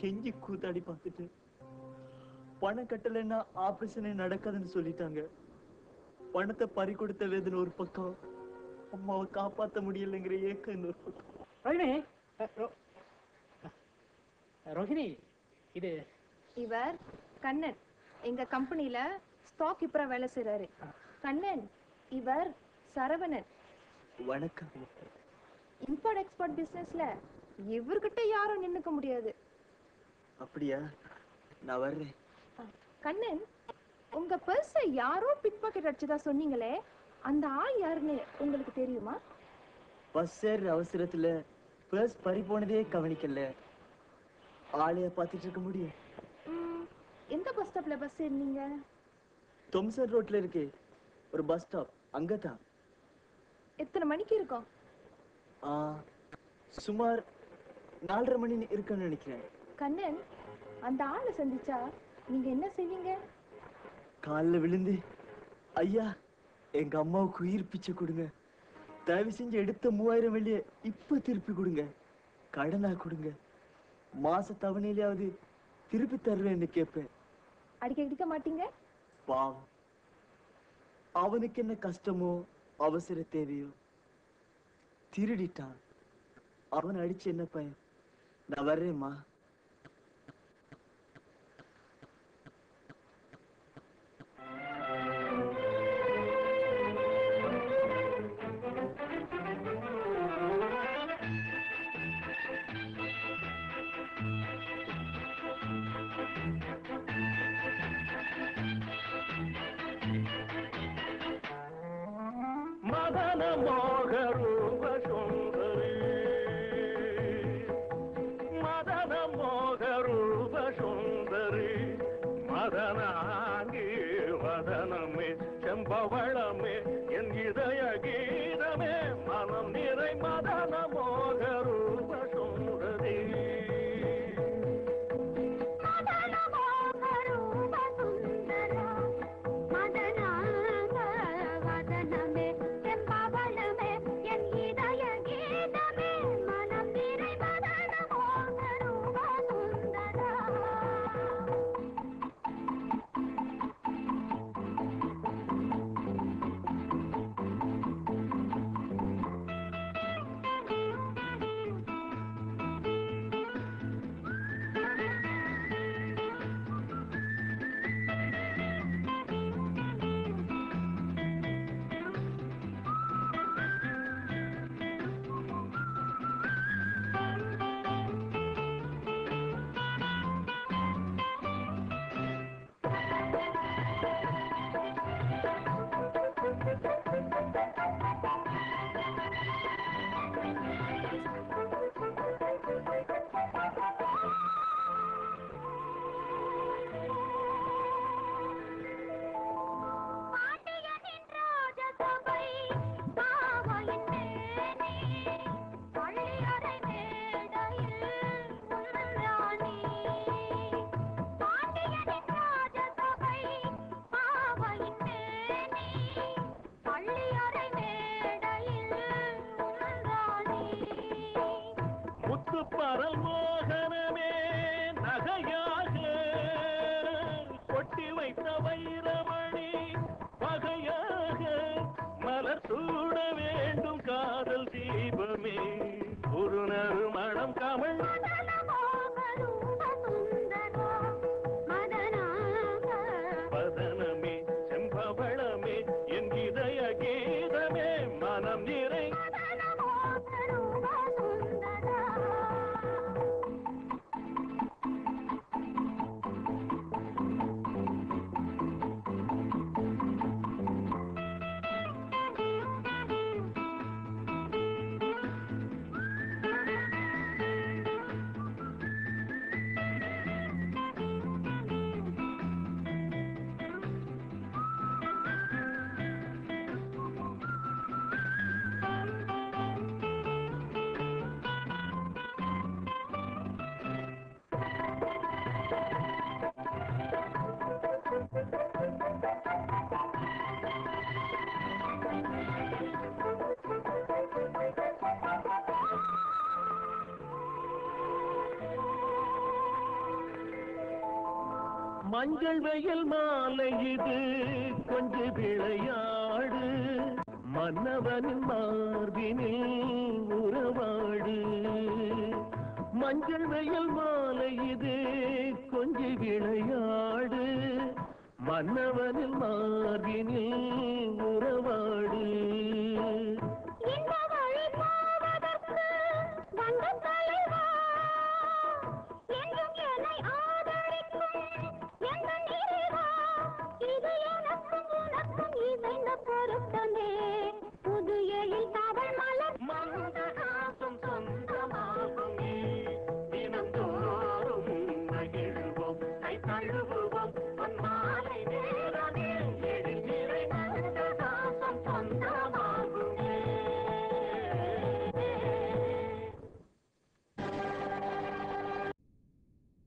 கெஞ்சி கூத்தாடி பார்த்துட்டு பணம் கட்டலைன்னா ஆபரேஷனே நடக்காதுன்னு சொல்லிட்டாங்க பணத்தை பறி கொடுத்த வேதனை ஒரு பக்கம் அம்மாவை காப்பாத்த முடியலைங்கிற ஏக்கம் இன்னொரு பக்கம் ரோஹிணி அஹ், ரோ- ரோஹிணி இது இவர் கண்ணன் எங்க கம்பெனில ஸ்டாக் கீப்பரா வேலை செய்றாரு கண்ணன் இவர் சரவணன் வணக்கம் இம்போர்ட் எக்ஸ்போர்ட் பிசினஸ்ல இவர்கிட்ட யாரும் நின்னுக்க முடியாது அப்படியா நான் வர்றேன் கண்ணன் உங்க பர்ஸ யாரோ பிக் பாக்கெட் அடிச்சதா சொன்னீங்களே அந்த ஆள் யாருன்னு உங்களுக்கு தெரியுமா பஸ் ஏற அவசரத்துல பர்ஸ் பறி போனதே கவனிக்கல ஆளைய பார்த்துட்டு இருக்க முடியும் ம், எந்த பஸ் ஸ்டாப்ல பஸ் ஏறினீங்க தொம்சன் ரோட்ல இருக்கே ஒரு பஸ் ஸ்டாப் அங்கதான் எத்தனை மணிக்கு இருக்கும் ஆ, சுமார் நாலரை மணி இருக்குன்னு நினைக்கிறேன் கண்ணன் அந்த ஆளை சந்திச்சா நீங்க என்ன செய்வீங்க கால்ல விழுந்து ஐயா எங்க அம்மாவுக்கு உயிர் பிச்சை கொடுங்க தயவு செஞ்சு எடுத்த மூவாயிரம் வெள்ளிய இப்ப திருப்பி கொடுங்க கடனா கொடுங்க மாச தவணையிலாவது திருப்பி தருவேன்னு கேட்பேன் அடிக்க அடிக்க மாட்டீங்க பாவம் அவனுக்கு என்ன கஷ்டமோ அவசர தேவையோ திருடிட்டான் அவன் அடிச்சு என்ன பையன் நான் வர்றேம்மா மதன மோக ரூப சுந்தரி மதன மோக ரூப சுந்தரி மதனாங்கி வதனமே செம்பவளமே என் இதய கீதமே மனம் நிறை மதன மோக ரூப சுந்தரி முத்து பரல் மோகனமே நகையாக கொட்டி வைத்த வைரமணி பகையாக மலர் சூட வேண்டும் காதல் தீபமே ஒரு நறுமணம் கமல் பதனமே செம்பவளமே என் இதய கீதமே மனம் நிறை மஞ்சள் வெயில் மாலை இது கொஞ்ச விளையாடு மன்னவனின் மார்பினில் உறவாடு மஞ்சள் வெயில் மாலை இது கொஞ்ச விளையாடு மன்னவனின் மார்பினில் உறவாடு